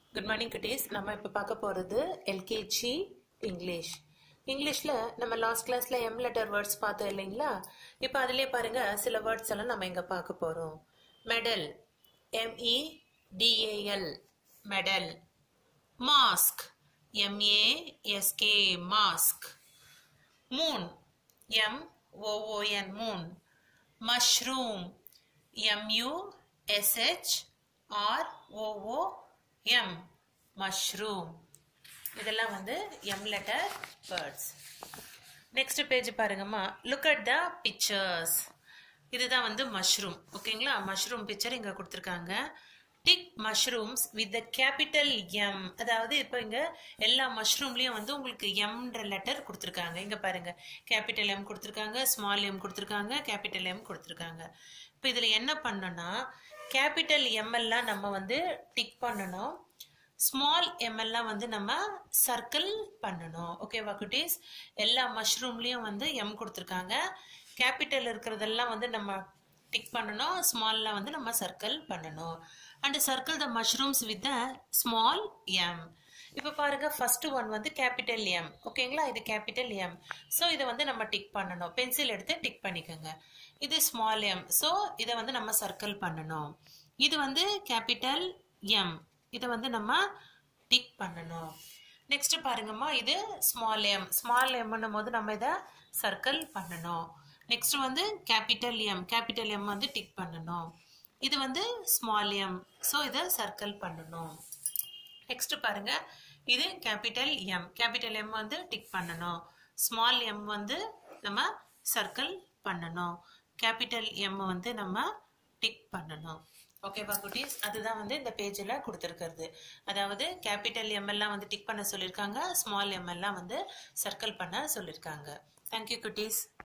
good morning குட்டீஸ் நம்ம இப்போ பார்க்க போகிறது எல்கேஜி இங்கிலீஷ் இங்கிலீஷில் நம்ம லாஸ்ட் கிளாஸில் எம் லெட்டர் வேர்ட்ஸ் பார்த்தோம் இல்லைங்களா இப்போ அதிலே பாருங்க சில வேர்ட்ஸ் எல்லாம் நம்ம இங்கே பார்க்க போகிறோம் metal M E T A L metal mask M A S K mask moon M O O N moon mushroom M U S H R O O M mushroom இதெல்லாம் வந்து M letter words next page பாருங்கம்மா லுக் அட் த பிக்சர்ஸ் இதுதான் வந்து மஷ்ரூம் ஓகேங்களா மஷ்ரூம் பிக்சர் இங்கே கொடுத்துருக்காங்க tick mushrooms with the capital M அதாவது இப்போ இங்கே எல்லா மஷ்ரூம்லேயும் வந்து உங்களுக்கு எம்ன்ற லெட்டர் கொடுத்துருக்காங்க இங்கே பாருங்க கேபிட்டல் எம் கொடுத்துருக்காங்க ஸ்மால் எம் கொடுத்துருக்காங்க கேபிட்டல் எம் கொடுத்துருக்காங்க இப்போ இதில் என்ன பண்ணணும்னா கேபிட்டல் எம்எல்லாம் நம்ம வந்து டிக் பண்ணணும் ஸ்மால் எம்எல்லாம் வந்து நம்ம சர்க்கிள் பண்ணணும் ஓகேவா குட்டீஸ் எல்லா மஷ்ரூம்லேயும் வந்து எம் கொடுத்துருக்காங்க கேபிட்டல் இருக்கிறதெல்லாம் வந்து நம்ம டிக் பண்ணணும் ஸ்மாலில் வந்து நம்ம சர்க்கிள் பண்ணணும் and circle the mushrooms with the small M இப்போ பாருங்க ஃபர்ஸ்ட் ஒன் வந்து கேபிட்டல் எம் ஓகேங்களா இது கேபிட்டல் எம் ஸோ இதை வந்து நம்ம டிக் பண்ணணும் பென்சில் எடுத்து டிக் பண்ணிக்கோங்க இது ஸ்மால் எம் ஸோ இதை வந்து நம்ம சர்க்கிள் பண்ணணும் இது வந்து கேபிட்டல் எம் இதை வந்து நம்ம டிக் பண்ணணும் நெக்ஸ்ட் பாருங்கம்மா இது ஸ்மால் எம் ஸ்மால் எம்னும் போது நம்ம இதை சர்க்கிள் பண்ணணும் நெக்ஸ்ட் வந்து கேபிட்டல் எம் கேபிட்டல் எம் வந்து டிக் பண்ணணும் இது வந்து ஸ்மால் எம் ஸோ இதை சர்க்கிள் பண்ணணும் நெக்ஸ்ட் பாருங்க இது கேபிட்டல் எம் கேபிட்டல் எம் வந்து டிக் பண்ணணும் ஸ்மால் எம் வந்து நம்ம சர்க்கிள் பண்ணணும் கேபிட்டல் எம் வந்து நம்ம டிக் பண்ணணும் ஓகேவா குட்டீஸ் அதுதான் வந்து இந்த பேஜில் கொடுத்துருக்கிறது அதாவது கேபிட்டல் எம் எல்லாம் வந்து டிக் பண்ண சொல்லியிருக்காங்க ஸ்மால் எம் எல்லாம் வந்து சர்க்கிள் பண்ண சொல்லியிருக்காங்க தேங்க்யூ குட்டீஸ்